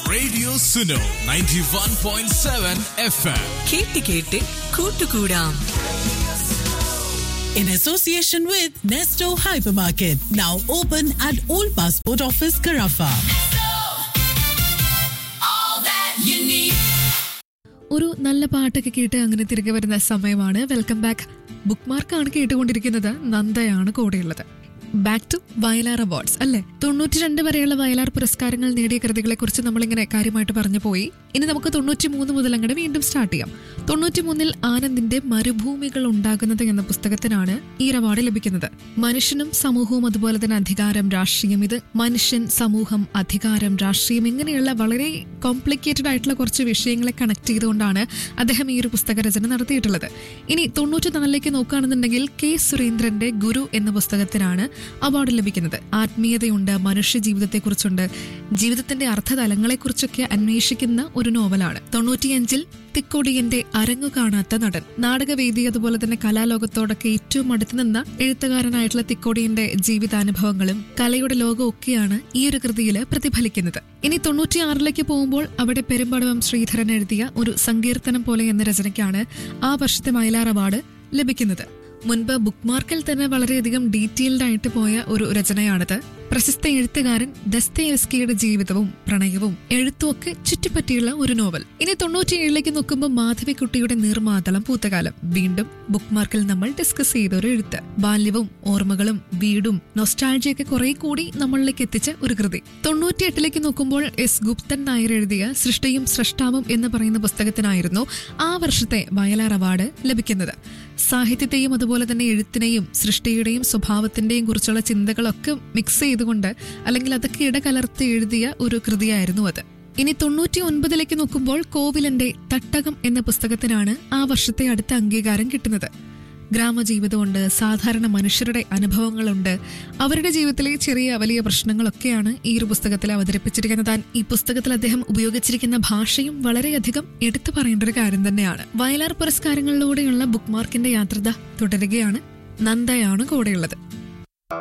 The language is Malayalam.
Radio Suno 91.7 FM. കേട്ട് കേട്ട് കൂട്ടുകൂടാം in association with Nesto Hypermarket, now open at Old Passport Office, Carafa. ഒരു നല്ല പാട്ടൊക്കെ കേട്ട് അങ്ങനെ തിരികെ വരുന്ന സമയമാണ് വെൽക്കം ബാക്ക് ബുക്ക് മാർക്കാണ് കേട്ടുകൊണ്ടിരിക്കുന്നത് നന്ദയാണ് കൂടെയുള്ളത് ബാക്ക് ടു വയലാർ അവാർഡ്സ് അല്ലെ തൊണ്ണൂറ്റി രണ്ട് വരെയുള്ള വയലാർ പുരസ്കാരങ്ങൾ നേടിയ കൃതികളെ കുറിച്ച് നമ്മളിങ്ങനെ കാര്യമായിട്ട് പറഞ്ഞു പോയി ഇനി നമുക്ക് തൊണ്ണൂറ്റി മൂന്ന് മുതൽ അങ്ങോട്ട് വീണ്ടും സ്റ്റാർട്ട് ചെയ്യാം തൊണ്ണൂറ്റി മൂന്നിൽ ആനന്ദിന്റെ മരുഭൂമികൾ ഉണ്ടാകുന്നത് എന്ന പുസ്തകത്തിനാണ് ഈ അവാർഡ് ലഭിക്കുന്നത് മനുഷ്യനും സമൂഹവും അതുപോലെ തന്നെ അധികാരം രാഷ്ട്രീയം ഇത് മനുഷ്യൻ സമൂഹം അധികാരം രാഷ്ട്രീയം ഇങ്ങനെയുള്ള വളരെ കോംപ്ലിക്കേറ്റഡ് ആയിട്ടുള്ള കുറച്ച് വിഷയങ്ങളെ കണക്ട് ചെയ്തുകൊണ്ടാണ് അദ്ദേഹം ഈ ഒരു പുസ്തക രചന നടത്തിയിട്ടുള്ളത് ഇനി തൊണ്ണൂറ്റി നാലിലേക്ക് നോക്കുകയാണെന്നുണ്ടെങ്കിൽ കെ സുരേന്ദ്രന്റെ ഗുരു എന്ന പുസ്തകത്തിനാണ് അവാർഡ് ലഭിക്കുന്നത് ആത്മീയതയുണ്ട് മനുഷ്യ ജീവിതത്തെക്കുറിച്ചുണ്ട് ജീവിതത്തിന്റെ അർത്ഥതലങ്ങളെക്കുറിച്ചൊക്കെ അന്വേഷിക്കുന്ന ഒരു നോവലാണ് തൊണ്ണൂറ്റിയഞ്ചിൽ തിക്കൊടിയന്റെ അരങ്ങു കാണാത്ത നടൻ നാടകവേദി അതുപോലെ തന്നെ കലാലോകത്തോടൊക്കെ ഏറ്റവും അടുത്ത് നിന്ന എഴുത്തുകാരനായിട്ടുള്ള തിക്കൊടിയന്റെ ജീവിതാനുഭവങ്ങളും കലയുടെ ലോകവും ഒക്കെയാണ് ഈ ഒരു കൃതിയിൽ പ്രതിഫലിക്കുന്നത് ഇനി തൊണ്ണൂറ്റിയാറിലേക്ക് പോകുമ്പോൾ അവിടെ പെരുമ്പടവം ശ്രീധരൻ എഴുതിയ ഒരു സങ്കീർത്തനം പോലെ എന്ന രചനയ്ക്കാണ് ആ വർഷത്തെ മൈലാർ അവാർഡ് ലഭിക്കുന്നത് മുൻപ് ബുക്ക് മാർക്കിൽ തന്നെ വളരെയധികം ഡീറ്റെയിൽഡ് ആയിട്ട് പോയ ഒരു രചനയാണിത് പ്രശസ്ത എഴുത്തുകാരൻ ദസ്തേവസ്കിയുടെ ജീവിതവും പ്രണയവും എഴുത്തും ഒക്കെ ചുറ്റിപ്പറ്റിയുള്ള ഒരു നോവൽ ഇനി തൊണ്ണൂറ്റിയേഴിലേക്ക് നോക്കുമ്പോൾ മാധവിക്കുട്ടിയുടെ നീർമാതളം പൂത്തകാലം വീണ്ടും ബുക്ക് മാർക്കിൽ നമ്മൾ ഡിസ്കസ് ചെയ്ത ഒരു എഴുത്ത് ബാല്യവും ഓർമ്മകളും വീടും നൊസ്റ്റാൾജിയൊക്കെ കുറെ കൂടി നമ്മളിലേക്ക് എത്തിച്ച ഒരു കൃതി തൊണ്ണൂറ്റിയെട്ടിലേക്ക് നോക്കുമ്പോൾ എസ് ഗുപ്തൻ നായർ എഴുതിയ സൃഷ്ടിയും സൃഷ്ടാവും എന്ന് പറയുന്ന പുസ്തകത്തിനായിരുന്നു ആ വർഷത്തെ വയലാർ അവാർഡ് ലഭിക്കുന്നത് സാഹിത്യത്തെയും അതുപോലെ തന്നെ എഴുത്തിനെയും സൃഷ്ടിയുടെയും സ്വഭാവത്തിന്റെയും കുറിച്ചുള്ള ചിന്തകളൊക്കെ മിക്സ് ചെയ്തുകൊണ്ട് അല്ലെങ്കിൽ അതൊക്കെ ഇടകലർത്തി എഴുതിയ ഒരു കൃതിയായിരുന്നു അത് ഇനി തൊണ്ണൂറ്റി ഒൻപതിലേക്ക് നോക്കുമ്പോൾ കോവിലന്റെ തട്ടകം എന്ന പുസ്തകത്തിനാണ് ആ വർഷത്തെ അടുത്ത അംഗീകാരം കിട്ടുന്നത് ഗ്രാമജീവിതമുണ്ട് സാധാരണ മനുഷ്യരുടെ അനുഭവങ്ങളുണ്ട് അവരുടെ ജീവിതത്തിലെ ചെറിയ വലിയ പ്രശ്നങ്ങളൊക്കെയാണ് ഈ ഒരു പുസ്തകത്തിൽ അവതരിപ്പിച്ചിരിക്കുന്നത് താൻ ഈ പുസ്തകത്തിൽ അദ്ദേഹം ഉപയോഗിച്ചിരിക്കുന്ന ഭാഷയും വളരെയധികം എടുത്തു പറയേണ്ട ഒരു കാര്യം തന്നെയാണ് വയലാർ പുരസ്കാരങ്ങളിലൂടെയുള്ള ബുക്ക് മാർക്കിന്റെ യാത്രത തുടരുകയാണ് നന്ദയാണ് കൂടെയുള്ളത്